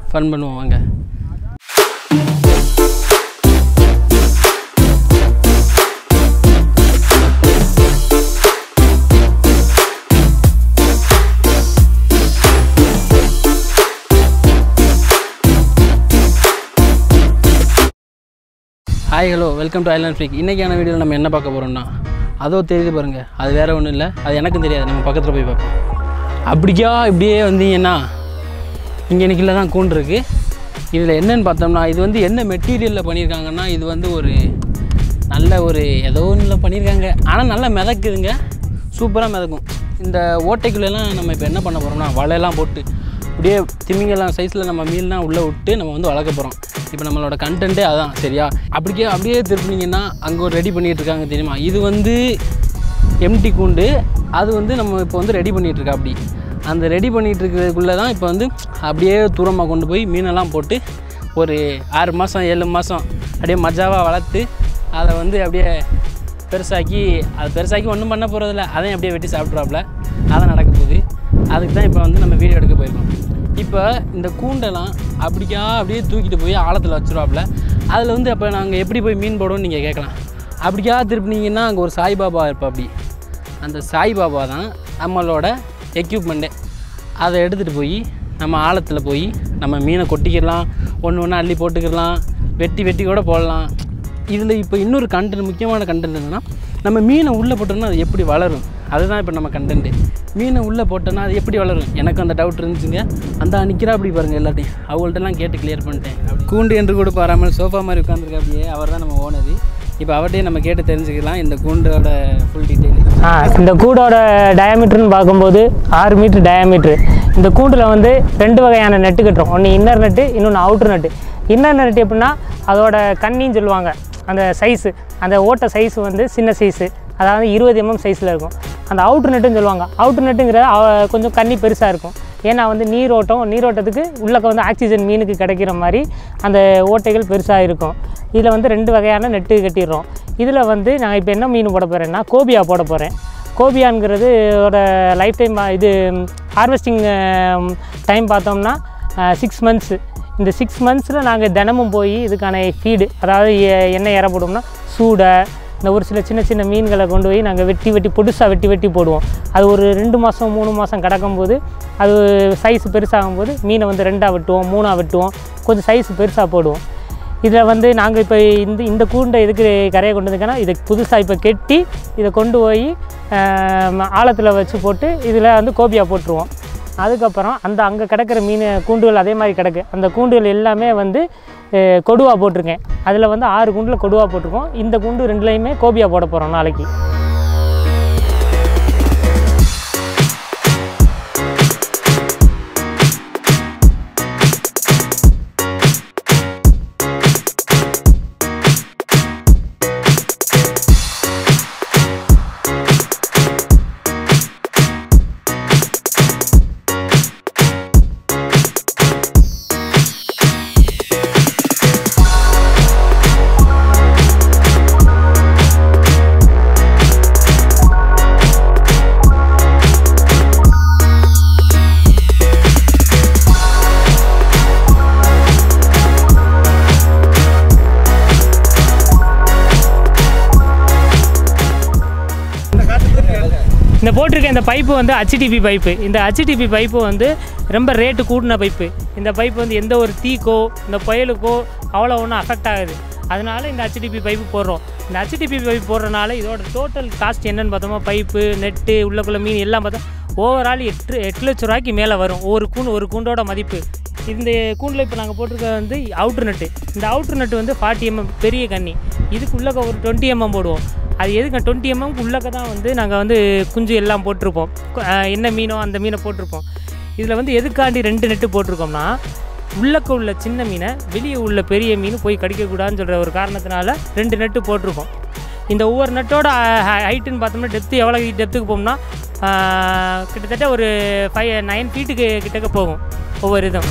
fun பண்ணுவோம் வாங்க hi hello welcome to island freak இன்றைக்கான வீடியோவில் நம்ம என்ன பார்க்க போகிறோம்னா அதோ தெரியுது பாருங்கள் அது வேறு ஒன்றும் இல்லை அது எனக்கும் தெரியாது நம்ம பக்கத்தில் போய் பார்ப்போம் அப்படியா இப்படியே வந்தீங்கன்னா இங்கே எனக்குள்ள தான் கூண்டு இருக்குது இதில் என்னன்னு பார்த்தோம்னா இது வந்து என்ன மெட்டீரியலில் பண்ணியிருக்காங்கன்னா இது வந்து ஒரு நல்ல ஒரு ஏதோ ஒன்றில் பண்ணியிருக்காங்க ஆனால் நல்லா மிதக்குதுங்க சூப்பராக மிதக்கும் இந்த ஓட்டைக்குள்ளெல்லாம் நம்ம இப்போ என்ன பண்ண போகிறோம்னா வலையெல்லாம் போட்டு அப்படியே திமிங்கெல்லாம் சைஸில் நம்ம மீன்லாம் உள்ளே விட்டு நம்ம வந்து வளர்க்க போகிறோம் இப்போ நம்மளோட கண்டென்ட்டே அதான் சரியா அப்படியே அப்படியே திருப்பினீங்கன்னா அங்கே ஒரு ரெடி பண்ணிகிட்டு இருக்காங்க தெரியுமா இது வந்து எம்டி கூண்டு அது வந்து நம்ம இப்போ வந்து ரெடி பண்ணிகிட்டு இருக்கா அப்படி அந்த ரெடி பண்ணிகிட்டு இருக்கிறதுக்குள்ளே தான் இப்போ வந்து அப்படியே தூரமாக கொண்டு போய் மீனெல்லாம் போட்டு ஒரு ஆறு மாதம் ஏழு மாதம் அப்படியே மஜாவாக வளர்த்து அதை வந்து அப்படியே பெருசாக்கி அது பெருசாக்கி ஒன்றும் பண்ண போகிறதில்ல அதையும் அப்படியே வெட்டி சாப்பிட்றாப்புல அதான் நடக்க போகுது அதுக்கு தான் இப்போ வந்து நம்ம வீடியோ எடுக்க போயிருக்கோம் இப்போ இந்த கூண்டெல்லாம் அப்படிக்கா அப்படியே தூக்கிட்டு போய் ஆழத்தில் வச்சுருவாப்புல அதில் வந்து அப்போ நாங்கள் எப்படி போய் மீன் போடுவோம்னு நீங்கள் கேட்கலாம் அப்படிக்கா திருப்பினீங்கன்னா அங்கே ஒரு சாய்பாபா இருப்பா அப்படி அந்த சாய்பாபா தான் நம்மளோட எக்யூப்மெண்ட்டே அதை எடுத்துகிட்டு போய் நம்ம ஆழத்தில் போய் நம்ம மீனை கொட்டிக்கிடலாம் ஒன்று ஒன்று அள்ளி போட்டுக்கிடலாம் வெட்டி வெட்டி கூட போடலாம் இதில் இப்போ இன்னொரு கண்டென்ட் முக்கியமான கண்டென்ட் என்னென்னா நம்ம மீனை உள்ளே போட்டோம்னா அது எப்படி வளரும் அதுதான் இப்போ நம்ம கண்டென்ட்டு மீனை உள்ளே போட்டோன்னா அது எப்படி வளரும் எனக்கு அந்த டவுட் இருந்துச்சுங்க அந்த நிற்கிறா அப்படி பாருங்கள் எல்லாத்தையும் அவங்கள்ட்டலாம் கேட்டு கிளியர் பண்ணிட்டேன் அப்படி கூண்டு என்று கூட பாராமல் சோஃபா மாதிரி உட்காந்துருக்கா அப்படியே அவர் தான் நம்ம ஓனரு இப்போ அவர்கிட்டயே நம்ம கேட்டு தெரிஞ்சுக்கலாம் இந்த கூண்டோட ஃபுல் டீட்டெயில் ஆ இந்த கூடோட டயாமீட்டர்னு பார்க்கும்போது ஆறு மீட்ரு டயாமீட்ரு இந்த கூண்டில் வந்து ரெண்டு வகையான நெட்டு கட்டுறோம் ஒன்று இன்னர் நெட்டு இன்னொன்று அவுட்ரு நெட்டு இன்னர் நெட்டு எப்படின்னா அதோட கண்ணின்னு சொல்லுவாங்க அந்த சைஸு அந்த ஓட்ட சைஸ் வந்து சின்ன சைஸு அதாவது இருபது எம்எம் சைஸில் இருக்கும் அந்த அவுட்ரு நெட்டுன்னு சொல்லுவாங்க அவுட்ரு நெட்டுங்கிறது அவ- கொஞ்சம் கண்ணி பெருசாக இருக்கும் ஏன்னா வந்து நீரோட்டம் நீரோட்டத்துக்கு உள்ளக்க வந்து ஆக்சிஜன் மீனுக்கு கிடைக்கிற மாதிரி அந்த ஓட்டைகள் பெருசாக இருக்கும் இதில் வந்து ரெண்டு வகையான நெட்டு கட்டிடுறோம் இதில் வந்து நான் இப்போ என்ன மீன் போட போகிறேன்னா கோபியா போட போகிறேன் கோபியாங்கிறது இதோட லைஃப் டைம் இது ஹார்வெஸ்டிங் டைம் பார்த்தோம்னா சிக்ஸ் மந்த்ஸு இந்த சிக்ஸ் மந்த்ஸில் நாங்கள் தினமும் போய் இதுக்கான ஃபீடு அதாவது எ- என்ன இற போடுவோம்னா சூடை இந்த ஒரு சில சின்ன சின்ன மீன்களை கொண்டு போய் நாங்கள் வெட்டி வெட்டி பொடுசாக வெட்டி வெட்டி போடுவோம் அது ஒரு ரெண்டு மாதம் மூணு மாதம் கிடக்கும்போது அது சைஸ் பெருசாகும்போது மீனை வந்து ரெண்டாக வெட்டுவோம் மூணாக வெட்டுவோம் கொஞ்சம் சைஸ் பெருசாக போடுவோம் இதில் வந்து நாங்கள் இப்போ இந்த இந்த கூண்டை எதுக்கு கரையை கொண்டு வந்துக்கன்னா இதை புதுசாக இப்போ கெட்டி இதை கொண்டு போய் ஆழத்தில் வச்சு போட்டு இதில் வந்து கோபியா போட்டுருவோம் அதுக்கப்புறம் அந்த அங்கே கிடக்கிற மீன் கூண்டுகள் அதே மாதிரி கிடக்கு அந்த கூண்டுகள் எல்லாமே வந்து அஹ், கொடுவா போட்டிருக்கேன் அதில் வந்து ஆறு கூண்டில் கொடுவா போட்டிருக்கோம் இந்த கூண்டு ரெண்டுலேயுமே கோபியா போட போகிறோம் நாளைக்கு இந்த போட்டிருக்க இந்த பைப்பு வந்து ஹச்டிபி பைப்பு இந்த ஹச்டிபி பைப்பு வந்து ரொம்ப ரேட்டு கூடின பைப்பு இந்த பைப்பு வந்து எந்த ஒரு தீக்கோ இந்த புயலுக்கோ அவ்வளோ ஒன்றும் அஃபெக்ட் ஆகுது அதனால இந்த ஹச்டிபி பைப்பு போடுறோம் இந்த ஹச்டிபி பைப் போடுறனால இதோட டோட்டல் காஸ்ட் என்னன்னு பார்த்தோமா பைப்பு நெட்டு உள்ளக்குள்ள மீன் எல்லாம் பார்த்தா ஓவரால் எட்டு எட்டு லட்ச ரூபாய்க்கு மேலே வரும் ஒரு கூண்டு ஒரு கூண்டோட மதிப்பு இந்த கூண்டில் இப்போ நாங்கள் போட்டிருக்க வந்து அவுட்ரு நட்டு இந்த அவுட்ரு நட்டு வந்து ஃபார்ட்டி எம்எம் பெரிய கண்ணி இதுக்குள்ளக்க ஒரு டுவெண்ட்டி எம்எம் போடுவோம் அது எதுக்கு டுவெண்ட்டி எம்எம்க்கு உள்ளக்க தான் வந்து நாங்கள் வந்து குஞ்சு எல்லாம் போட்டிருப்போம் கு- அஹ் என்ன மீனோ அந்த மீனை போட்டிருப்போம் இதில் வந்து எதுக்காண்டி ரெண்டு நெட்டு போட்டிருக்கோம்னா உள்ளக்க உள்ள சின்ன மீனை வெளியே உள்ள பெரிய மீன் போய் கடிக்கக்கூடாதுன்னு சொல்கிற ஒரு காரணத்தினால ரெண்டு நெட்டு போட்டிருக்கோம் இந்த ஒவ்வொரு நெட்டோட ஹைட்டுன்னு பார்த்தோம்னா டெப்த்து எவ்வளோ டெப்த்துக்கு போகும்னா ஆஹ், கிட்டத்தட்ட ஒரு ஃபைவ் நைன் ஃபீட்டுக்கு கிட்டக்க போகும் ஒவ்வொரு இதும்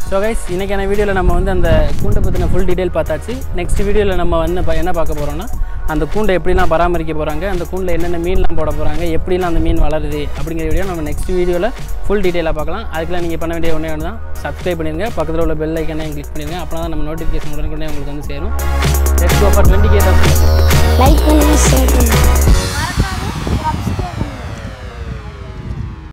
ஸோ கைஸ் இன்றைக்கான வீடியோவில் நம்ம வந்து அந்த கூண்டை பற்றின ஃபுல் டீட்டெயில் பார்த்தாச்சு நெக்ஸ்ட் வீடியோவில் நம்ம வந்து ப- என்ன பார்க்க போகிறோம்னா அந்த கூண்டை எப்படிலாம் பராமரிக்க போகிறாங்க அந்த கூண்டில் என்னென்ன மீன்லாம் போட போகிறாங்க எப்படிலாம் அந்த மீன் வளருது அப்படிங்கிற வீடியோ நம்ம நெக்ஸ்ட் வீடியோவில் ஃபுல் டீட்டெயிலாக பார்க்கலாம் அதுக்கெல்லாம் நீங்கள் பண்ண வேண்டிய ஒன்றே ஒன்று தான் சப்ஸ்கிரைப் பண்ணிடுங்க பக்கத்தில் உள்ள பெல் ஐக்கனையும் கிளிக் பண்ணிடுங்க அப்போ தான் நம்ம நோட்டிஃபிகேஷன் உடனுக்குடனே உங்களுக்கு வந்து சேரும் next offer twenty K like பண்ணுங்க ஷேர் பண்ணுங்க